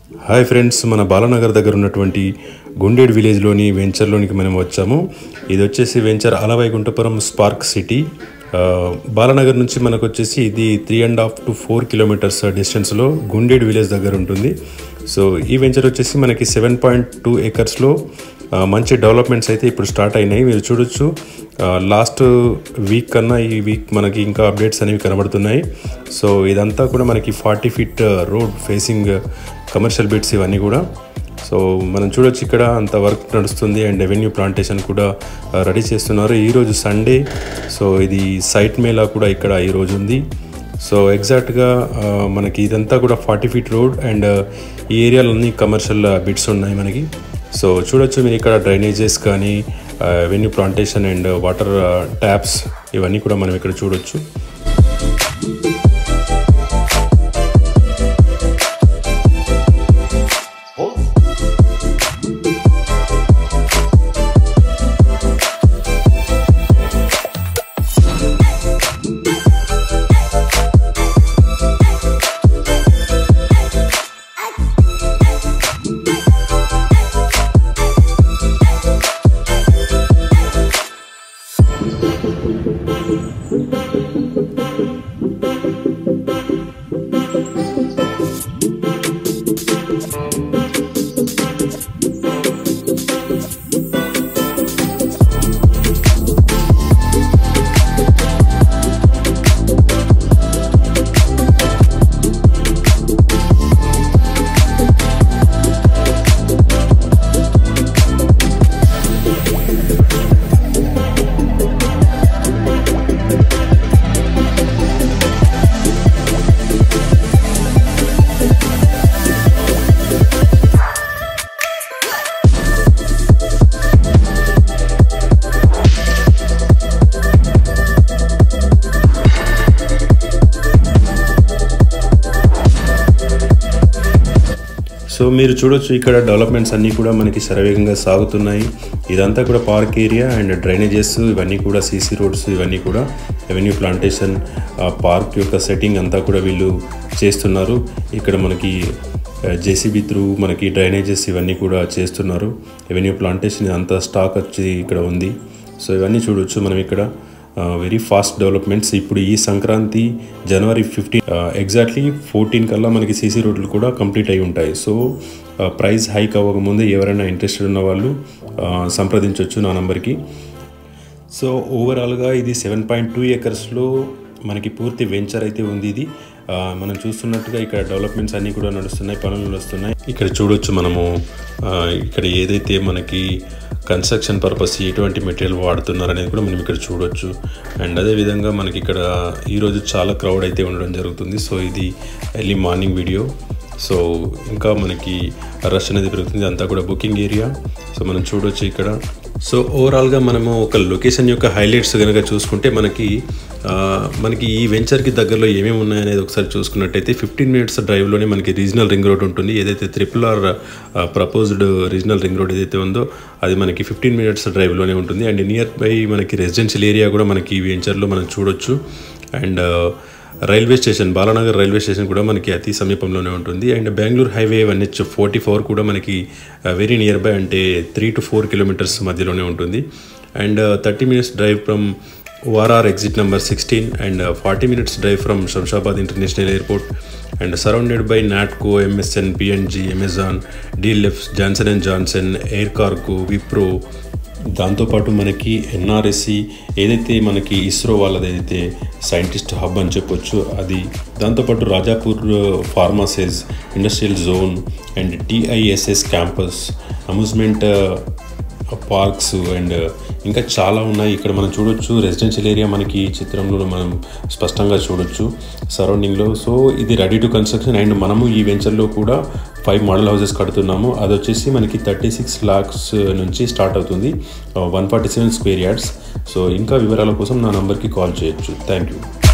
hi friends మన బాలానగర్ దగ్గర ఉన్నటువంటి గుండేడ్ విలేజ్లోని వెంచర్లోనికి మనం వచ్చాము ఇది వచ్చేసి వెంచర్ అలవైకుంఠపురం స్పార్క్ సిటీ ఆ, బాలానగర్ నుంచి మనకు వచ్చేసి ఇది three and half to four kilometres డిస్టెన్స్లో గుండేడ్ విలేజ్ దగ్గర ఉంటుంది సో ఈ వెంచర్ వచ్చేసి మనకి సెవెన్ పాయింట్ టూ ఏకర్స్లో ఆ, మంచి డెవలప్మెంట్స్ అయితే ఇప్పుడు స్టార్ట్ అయినాయి మీరు చూడొచ్చు లాస్ట్ వీక్ కన్నా ఈ వీక్ మనకి ఇంకా అప్డేట్స్ అనేవి కనబడుతున్నాయి సో ఇదంతా కూడా మనకి forty feet road facing commercial bits ఇవన్నీ కూడా సో మనం చూడొచ్చు ఇక్కడ అంత వర్క్ నడుస్తుంది అండ్ రెవెన్యూ ప్లాంటేషన్ కూడా రెడీ చేస్తున్నారు ఈరోజు సండే సో ఇది సైట్ మేళా కూడా ఇక్కడ ఈరోజు ఉంది సో ఎగ్జాక్ట్గా ఆ, మనకి ఇదంతా కూడా ఫార్టీ ఫీట్ రోడ్ అండ్ ఈ ఏరియాలన్నీ కమర్షియల్ బిట్స్ ఉన్నాయి మనకి సో చూడొచ్చు మీరు ఇక్కడ డ్రైనేజెస్ కానీ avenue plantation and water taps ఇవన్నీ కూడా మనం ఇక్కడ చూడొచ్చు సో మీరు చూడొచ్చు ఇక్కడ డెవలప్మెంట్స్ అన్నీ కూడా మనకి శరవేగంగా సాగుతున్నాయి ఇదంతా కూడా పార్క్ ఏరియా అండ్ డ్రైనేజెస్ ఇవన్నీ కూడా సీసీ రోడ్స్ ఇవన్నీ కూడా రెవెన్యూ ప్లాంటేషన్ పార్క్ యొక్క సెట్టింగ్ అంతా కూడా వీళ్ళు చేస్తున్నారు ఇక్కడ మనకి జేసీబీ త్రూ మనకి డ్రైనేజెస్ ఇవన్నీ కూడా చేస్తున్నారు రెవెన్యూ ప్లాంటేషన్ అంతా స్టాక్ వచ్చి ఇక్కడ ఉంది సో ఇవన్నీ చూడొచ్చు మనం ఇక్కడ వెరీ ఫాస్ట్ డెవలప్మెంట్స్ ఇప్పుడు ఈ Sankranti January fifteen exactly fourteen కల్లా మనకి సీసీ రోడ్లు కూడా కంప్లీట్ అయి ఉంటాయి సో ప్రైస్ హైక్ అవ్వకముందే ఎవరైనా ఇంట్రెస్టెడ్ ఉన్న వాళ్ళు ఆ, సంప్రదించవచ్చు నా నంబర్కి సో ఓవరాల్గా ఇది సెవెన్ పాయింట్ టూ ఏకర్స్లో మనకి పూర్తి వెంచర్ అయితే ఉంది ఇది ఆ, మనం చూస్తున్నట్టుగా ఇక్కడ డెవలప్మెంట్స్ అన్నీ కూడా నడుస్తున్నాయి పనులు నడుస్తున్నాయి ఇక్కడ చూడొచ్చు మనము ఆ, ఇక్కడ ఏదైతే మనకి కన్స్ట్రక్షన్ పర్పస్ ఎటువంటి మెటీరియల్ వాడుతున్నారు అనేది కూడా మనం ఇక్కడ చూడొచ్చు అండ్ అదేవిధంగా మనకి ఇక్కడ ఈరోజు చాలా క్రౌడ్ అయితే ఉండడం జరుగుతుంది సో ఇది ఎర్లీ మార్నింగ్ వీడియో సో ఇంకా మనకి రష్ అనేది పెరుగుతుంది అంతా కూడా బుకింగ్ ఏరియా సో మనం చూడొచ్చు ఇక్కడ సో ఓవరాల్గా మనము ఒక లొకేషన్ యొక్క హైలైట్స్ కనుక చూసుకుంటే మనకి ఆ, మనకి ఈ వెంచర్కి దగ్గరలో ఏమేమి ఉన్నాయనేది ఒకసారి చూసుకున్నట్టయితే ఫిఫ్టీన్ మినిట్స్ డ్రైవ్లోనే మనకి రీజనల్ రింగ్ రోడ్ ఉంటుంది ఏదైతే triple R proposed regional ring road ఏదైతే ఉందో అది మనకి ఫిఫ్టీన్ మినిట్స్ డ్రైవ్లోనే ఉంటుంది అండ్ నియర్ బై మనకి రెసిడెన్షియల్ ఏరియా కూడా మనకి ఈ వెంచర్లో మనం చూడొచ్చు and railway station Balanagar railway station కూడా మనకి అతి సమీపంలోనే ఉంటుంది and Bengaluru highway NH forty four కూడా మనకి వెరీ నియర్ బై అంటే త్రీ టు ఫోర్ కిలోమీటర్స్ మధ్యలోనే ఉంటుంది and thirty minutes drive from ORR exit number sixteen and forty minutes drive from Shamshabad international airport and surrounded by Natco MSN PNG Amazon DLF Johnson and Johnson air cargo Wipro దాంతోపాటు మనకి NRSC ఏదైతే మనకి ఇస్రో వాళ్ళది ఏదైతే scientist hub అని చెప్పొచ్చు అది దాంతోపాటు Rajapur pharmacies industrial zone and TISS campus amusement parks and ఇంకా చాలా ఉన్నాయి ఇక్కడ మనం చూడొచ్చు రెసిడెన్షియల్ ఏరియా మనకి ఈ చిత్రంలో మనం స్పష్టంగా చూడొచ్చు సరౌండింగ్లో సో ఇది రెడీ టు కన్స్ట్రక్షన్ అండ్ మనము ఈ వెంచర్లో కూడా ఫైవ్ మోడల్ హౌసెస్ కడుతున్నాము అది వచ్చేసి మనకి థర్టీ సిక్స్ లాక్స్ నుంచి స్టార్ట్ అవుతుంది one forty seven square yards so ఇంకా వివరాల కోసం నా నంబర్కి కాల్ చేయొచ్చు థ్యాంక్ యూ